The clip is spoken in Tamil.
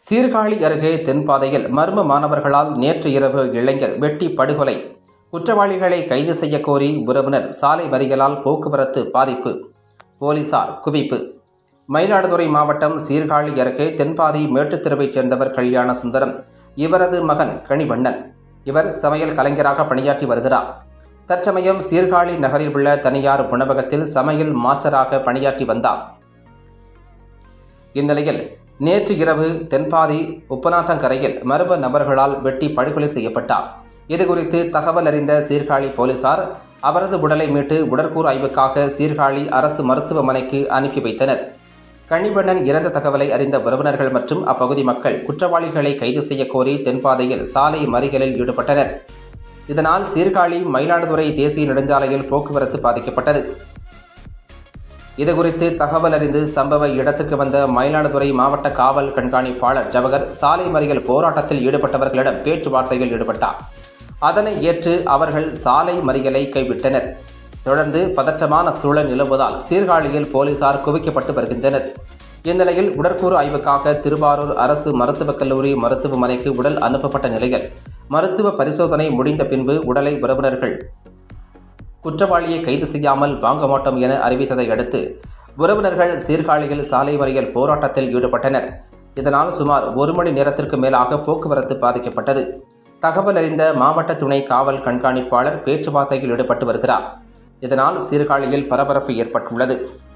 சீர்காழி அருகே தென்பாதையில் மர்ம மாணவர்களால் நேற்று இரவு இளைஞர் வெட்டி படுகொலை குற்றவாளிகளை கைது செய்ய கோரி உறவினர் சாலை வரிகளால் போக்குவரத்து பாதிப்பு போலீசார் குவிப்பு மயிலாடுதுறை மாவட்டம் சீர்காழி அருகே தென்பாதி மேட்டுத்தெருவைச் சேர்ந்தவர் கல்யாண சுந்தரம் இவரது மகன் கனிவண்ணன் இவர் சமையல் கலைஞராக பணியாற்றி வருகிறார் தற்சமயம் சீர்காழி நகரில் உள்ள தனியார் உணவகத்தில் சமையல் மாஸ்டராக பணியாற்றி வந்தார் இந்நிலையில் நேற்று இரவு தென்பாதி உப்பநாட்டங்கரையில் மர்ம நபர்களால் வெட்டி படுகொலை செய்யப்பட்டார் இதுகுறித்து தகவல் அறிந்த சீர்காழி போலீசார் அவரது உடலை மீட்டு உடற்கூறு ஆய்வுக்காக சீர்காழி அரசு மருத்துவமனைக்கு அனுப்பி வைத்தனர் கணிவண்ணன் இறந்த தகவலை அறிந்த உறவினர்கள் மற்றும் அப்பகுதி மக்கள் குற்றவாளிகளை கைது செய்ய கோரி தென்பாதையில் சாலை மறியலில் ஈடுபட்டனர் இதனால் சீர்காழி மயிலாடுதுறை தேசிய நெடுஞ்சாலையில் போக்குவரத்து பாதிக்கப்பட்டது இதுகுறித்து தகவல் அறிந்து சம்பவ இடத்திற்கு வந்த மயிலாடுதுறை மாவட்ட காவல் கண்காணிப்பாளர் ஜவஹர் சாலை மறியல் போராட்டத்தில் ஈடுபட்டவர்களிடம் பேச்சுவார்த்தையில் ஈடுபட்டார் அதனை ஏற்று அவர்கள் சாலை மறியலை கைவிட்டனர் தொடர்ந்து பதற்றமான சூழல் நிலவுவதால் சீர்காழியில் போலீசார் குவிக்கப்பட்டு வருகின்றனர் இந்நிலையில் உடற்கூறு ஆய்வுக்காக திருவாரூர் அரசு மருத்துவக் கல்லூரி மருத்துவமனைக்கு உடல் அனுப்பப்பட்ட நிலையில் மருத்துவ பரிசோதனை முடிந்த பின்பு உடலை உறவினர்கள் குற்றவாளியை கைது செய்யாமல் வாங்க மாட்டோம் என அறிவித்ததை அடுத்து உறவினர்கள் சீர்காழியில் சாலை மறியல் போராட்டத்தில் ஈடுபட்டனர் இதனால் சுமார் ஒரு மணி நேரத்திற்கு மேலாக போக்குவரத்து பாதிக்கப்பட்டது தகவல் அறிந்த மாவட்ட துணை காவல் கண்காணிப்பாளர் பேச்சுவார்த்தையில் ஈடுபட்டு வருகிறார் இதனால் சீர்காழியில் பரபரப்பு ஏற்பட்டுள்ளது